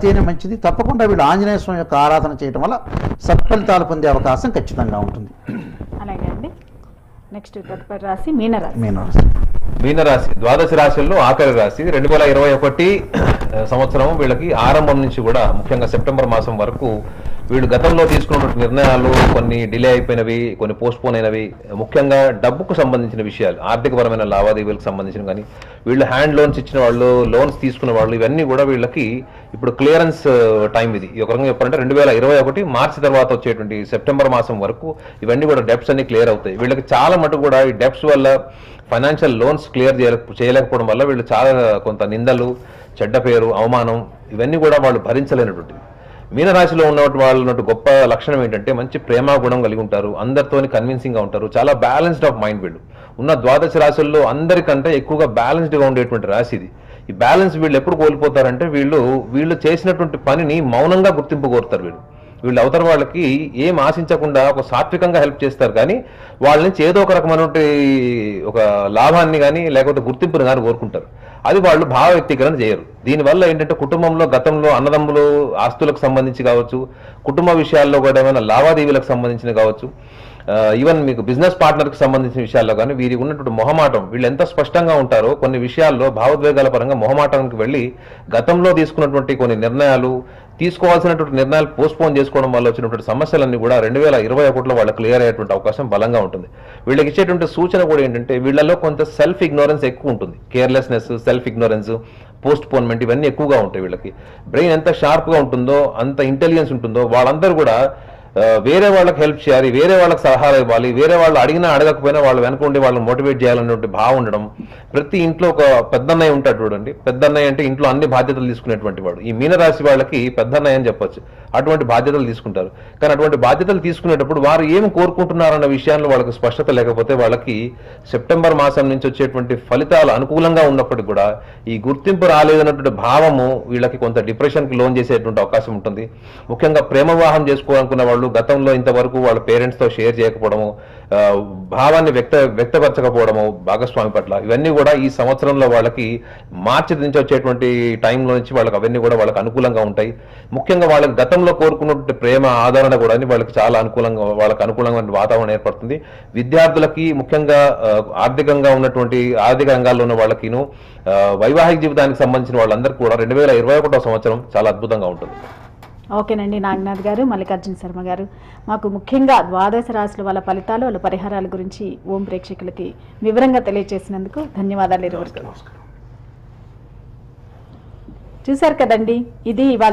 ఇస్తేనే మంచిది తప్పకుండా వీళ్ళు ఆంజనేయ స్వామి యొక్క ఆరాధన చేయడం వల్ల సత్ఫలితాలు పొందే అవకాశం ఖచ్చితంగా ఉంటుంది అలాగే అండి నెక్స్ట్ తదుపరి రాశి మీనరాశి మీనరాశి మీనరాశి ద్వాదశ రాశుల్లో ఆఖరి రాశి రెండు వేల ఇరవై ఒకటి సంవత్సరం వీళ్ళకి ఆరంభం నుంచి కూడా ముఖ్యంగా సెప్టెంబర్ మాసం వరకు వీళ్ళు గతంలో తీసుకున్నటువంటి నిర్ణయాలు కొన్ని డిలే అయిపోయినవి కొన్ని పోస్ట్ పోన్ అయినవి ముఖ్యంగా డబ్బుకు సంబంధించిన విషయాలు ఆర్థికపరమైన లావాదేవీలకు సంబంధించిన కానీ వీళ్ళు హ్యాండ్ లోన్స్ ఇచ్చిన వాళ్ళు లోన్స్ తీసుకున్న వాళ్ళు ఇవన్నీ కూడా వీళ్ళకి ఇప్పుడు క్లియరెన్స్ టైం ఇది ఈ ఒక రకంగా చెప్పాలంటే రెండు వేల ఇరవై ఒకటి మార్చి తర్వాత వచ్చేటువంటి సెప్టెంబర్ మాసం వరకు ఇవన్నీ కూడా డెప్స్ అన్ని క్లియర్ అవుతాయి వీళ్ళకి చాలా మటుకు కూడా ఈ డెప్స్ వల్ల ఫైనాన్షియల్ లోన్స్ క్లియర్ చేయలేకపోవడం వల్ల వీళ్ళు చాలా కొంత నిందలు చెడ్డ పేరు అవమానం ఇవన్నీ కూడా వాళ్ళు భరించలేనటువంటివి మీనరాశిలో ఉన్నటువంటి వాళ్ళు ఉన్నట్టు గొప్ప లక్షణం ఏంటంటే మంచి ప్రేమ గుణం కలిగి ఉంటారు అందరితోని కన్విన్సింగ్ గా ఉంటారు చాలా బ్యాలెన్స్డ్ ఆఫ్ మైండ్ వీళ్ళు ఉన్న ద్వాదశ రాశుల్లో అందరికంటే ఎక్కువగా బ్యాలెన్స్డ్ గా ఉండేటువంటి రాశి ఇది ఈ బ్యాలెన్స్ వీళ్ళు ఎప్పుడు కోల్పోతారంటే వీళ్ళు వీళ్ళు చేసినటువంటి పనిని మౌనంగా గుర్తింపు కోరుతారు వీళ్ళు వీళ్ళు అవతల వాళ్ళకి ఏం ఆశించకుండా ఒక సాత్వికంగా హెల్ప్ చేస్తారు కానీ వాళ్ళ నుంచి ఏదో ఒక రకమైనటువంటి ఒక లాభాన్ని కానీ లేకపోతే గుర్తింపుని కానీ కోరుకుంటారు అది వాళ్ళు భావ వ్యక్తీకరణ చేయరు దీనివల్ల ఏంటంటే కుటుంబంలో గతంలో అన్నదమ్ములు ఆస్తులకు సంబంధించి కావచ్చు కుటుంబ విషయాల్లో కూడా ఏమైనా లావాదేవీలకు సంబంధించిన కావచ్చు ఈవెన్ మీకు బిజినెస్ పార్ట్నర్కి సంబంధించిన విషయాల్లో కానీ వీరికి ఉన్నటువంటి మొహమాటం వీళ్ళు ఎంత స్పష్టంగా ఉంటారో కొన్ని విషయాల్లో భావోద్వేగాల పరంగా మొహమాటానికి వెళ్ళి గతంలో తీసుకున్నటువంటి కొన్ని నిర్ణయాలు తీసుకోవాల్సినటువంటి నిర్ణయాలు పోస్ట్పోన్ చేసుకోవడం వల్ల వచ్చినటువంటి సమస్యలన్నీ కూడా రెండు వేల ఇరవై ఒకటిలో వాళ్ళకి క్లియర్ అయ్యేటువంటి అవకాశం బలంగా ఉంటుంది వీళ్ళకి ఇచ్చేటువంటి సూచన కూడా ఏంటంటే వీళ్ళలో కొంత సెల్ఫ్ ఇగ్నోరెన్స్ ఎక్కువ ఉంటుంది carelessness self ignorance postponement ఇవన్నీ ఎక్కువగా ఉంటాయి వీళ్ళకి బ్రెయిన్ ఎంత షార్ప్గా ఉంటుందో అంత ఇంటెలిజెన్స్ ఉంటుందో వాళ్ళందరూ కూడా ఆ, వేరే వాళ్ళకి హెల్ప్ చేయాలి వేరే వాళ్ళకి సలహాలు ఇవ్వాలి వేరే వాళ్ళు అడిగినా అడగకపోయినా వాళ్ళు వెనక ఉండి వాళ్ళని మోటివేట్ చేయాలనేటువంటి భావం ఉండడం ప్రతి ఇంట్లో ఒక పెద్దన్నయ్య ఉంటాడు చూడండి పెద్దన్నయ్య అంటే ఇంట్లో అన్ని బాధ్యతలు తీసుకునేటువంటి వాడు ఈ మీనరాశి వాళ్ళకి పెద్దన్నయ్య అని చెప్పొచ్చు అటువంటి బాధ్యతలు తీసుకుంటారు కానీ అటువంటి బాధ్యతలు తీసుకునేటప్పుడు వారు ఏం కోరుకుంటున్నారన్న విషయాల్లో వాళ్ళకి స్పష్టత లేకపోతే వాళ్ళకి సెప్టెంబర్ మాసం నుంచి వచ్చేటువంటి ఫలితాలు అనుకూలంగా ఉన్నప్పటికీ కూడా ఈ గుర్తింపు రాలేదన్నటువంటి భావము వీళ్ళకి కొంత డిప్రెషన్కి లోన్ చేసేటువంటి అవకాశం ఉంటుంది ముఖ్యంగా ప్రేమ వివాహం చేసుకోవాలనుకున్న వాళ్ళు గతంలో ఇంతవరకు వాళ్ళ పేరెంట్స్తో షేర్ చేయకపోవడము ఆ, భావాన్ని వ్యక్త వ్యక్తపరచకపోవడము భాగస్వామి పట్ల ఇవన్నీ కూడా ఈ సంవత్సరంలో వాళ్ళకి మార్చి నుంచి వచ్చేటువంటి టైంలో నుంచి వాళ్ళకి అవన్నీ కూడా వాళ్ళకి అనుకూలంగా ఉంటాయి ముఖ్యంగా వాళ్ళకి గతంలో కోరుకున్నటువంటి ప్రేమ ఆదరణ కూడా వాళ్ళకి చాలా అనుకూలంగా వాళ్ళకి అనుకూలమైన వాతావరణం ఏర్పడుతుంది విద్యార్థులకి ముఖ్యంగా ఆ, ఆర్థికంగా ఉన్నటువంటి ఆర్థిక రంగాల్లో ఉన్న వాళ్ళకిను ఆ, వైవాహిక జీవితానికి సంబంధించిన వాళ్ళందరికీ కూడా రెండు వేల ఇరవై ఒకటో సంవత్సరం చాలా అద్భుతంగా ఉంటుంది ఓకేనండి నాగనాథ్ గారు మల్లికార్జున శర్మ గారు మాకు ముఖ్యంగా ద్వాదశ రాశుల వాళ్ళ ఫలితాలు వాళ్ళ పరిహారాల గురించి ఓం ప్రేక్షకులకి వివరంగా తెలియజేసినందుకు ధన్యవాదాలు ఇరువురికి చూశారు కదండి ఇది ఇవాళ